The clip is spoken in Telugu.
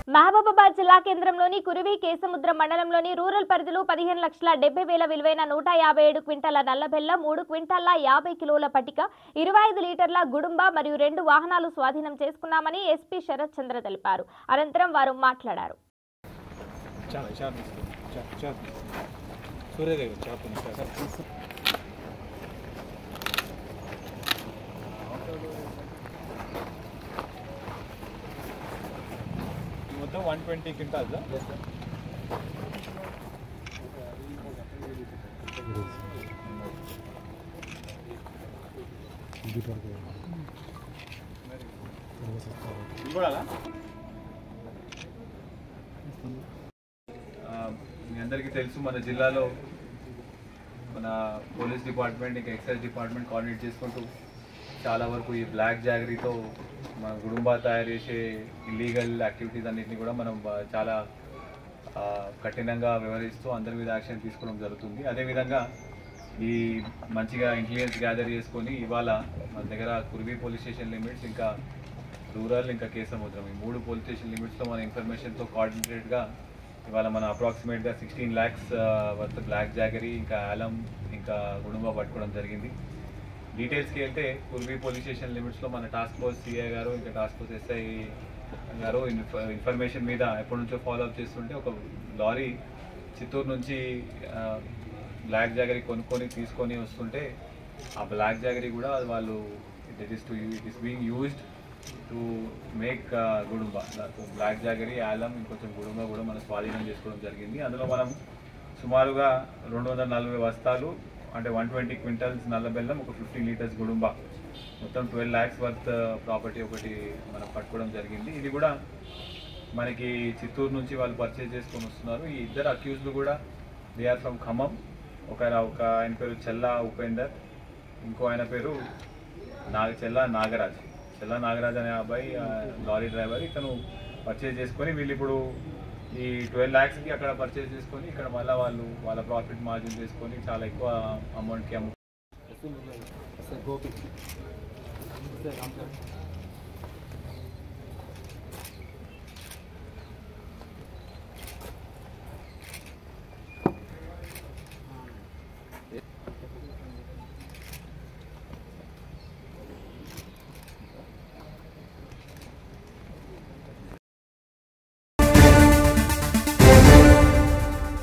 మహబూబాబాద్ జిల్లా కేంద్రంలోని కురివి కేసముద్రం మండలంలోని రూరల్ పరిధిలో పదిహేను లక్షల డెబ్బై వేల విలువైన నూట యాభై ఏడు క్వింటాల నల్లబెల్ల మూడు క్వింటాల యాభై కిలోల పటిక ఇరవై ఐదు లీటర్ల గుడుంబ మరియు రెండు వాహనాలు స్వాధీనం చేసుకున్నామని ఎస్పీ శరత్ చంద్ర తెలిపారు అనంతరం వారు మాట్లాడారు చాలా చార్ తీసుకో చార్ చార్ సూర్యదేవి చాప్ చార్ మొత్తం వన్ ట్వంటీ క్వింటాల్స్ కూడా ఆ, మీ అందరికీ తెలుసు మన జిల్లాలో మన పోలీస్ డిపార్ట్మెంట్ ఇంకా ఎక్సైజ్ డిపార్ట్మెంట్ కోఆర్డినేట్ చేసుకుంటూ చాలా వరకు ఈ బ్లాక్ జాగరీతో మన గుడుంబా తయారు చేసే ఇల్లీగల్ యాక్టివిటీస్ అన్నింటినీ కూడా మనం బా- చాలా ఆ, కఠినంగా వ్యవహరిస్తూ అందరి మీద యాక్షన్ తీసుకోవడం జరుగుతుంది అదేవిధంగా ఈ మంచిగా ఇంటెలిజెన్స్ గ్యాదర్ చేసుకొని ఇవాళ మన దగ్గర కుర్వీ పోలీస్ స్టేషన్ లిమిట్స్ ఇంకా రూరల్ ఇంకా కేసముద్రం ఈ మూడు పోలీస్ స్టేషన్ లిమిట్స్లో మన ఇన్ఫర్మేషన్తో కోఆర్డినేటెడ్గా ఇవాళ మన అప్రాక్సిమేట్గా sixteen lakhs worth black jaggery ఇంకా ఆలం ఇంకా గుడుంబ పట్టుకోవడం జరిగింది డీటెయిల్స్కి వెళ్తే కుర్వీ పోలీస్ స్టేషన్ లిమిట్స్లో మన టాస్క్ ఫోర్స్ సిఐ గారు ఇంకా టాస్క్ ఫోర్స్ ఎస్ఐ గారు ఇన్ఫ- ఇన్ఫర్మేషన్ మీద ఎప్పటి నుంచో ఫాలో అప్ చేస్తుంటే ఒక లారీ చిత్తూరు నుంచి ఆ, బ్లాక్ జాగరీ కొనుక్కొని తీసుకొని వస్తుంటే ఆ బ్లాక్ జాగరీ కూడా వాళ్ళు it is to it is being used to make gudumba black jaggery alum ఇంకొంచెం గుడుంబ కూడా మనం స్వాధీనం చేసుకోవడం జరిగింది అందులో మనం సుమారుగా రెండు వందల నలభై బస్తాలు అంటే వన్ ట్వంటీ క్వింటల్స్ నల్ల బెల్లం ఒక ఫిఫ్టీన్ లీటర్స్ గుడుంబ మొత్తం ట్వెల్వ్ ల్యాక్స్ వర్త్ ప్రాపర్టీ ఒకటి మనం పట్టుకోవడం జరిగింది ఇది కూడా మనకి చిత్తూరు నుంచి వాళ్ళు పర్చేజ్ చేసుకొని వస్తున్నారు ఈ ఇద్దరు అక్యూజ్లు కూడా దే ఆర్ ఫ్రమ్ ఖమ్మం ఒక ఒక ఆయన పేరు చెల్లా ఉపేందర్ ఇంకో ఆయన పేరు నాగ చెల్లా నాగరాజ్ చెల్లా నాగరాజ్ అనే అబ్బాయి ఆ, లారీ డ్రైవర్ ఇతను పర్చేజ్ చేసుకొని వీళ్ళు ఇప్పుడు ఈ ట్వెల్వ్ ల్యాక్స్కి అక్కడ పర్చేజ్ చేసుకొని ఇక్కడ మళ్ళీ వాళ్ళు వాళ్ళ ప్రాఫిట్ మార్జిన్ చేసుకొని చాలా ఎక్కువ అమౌంట్కి అమ్ము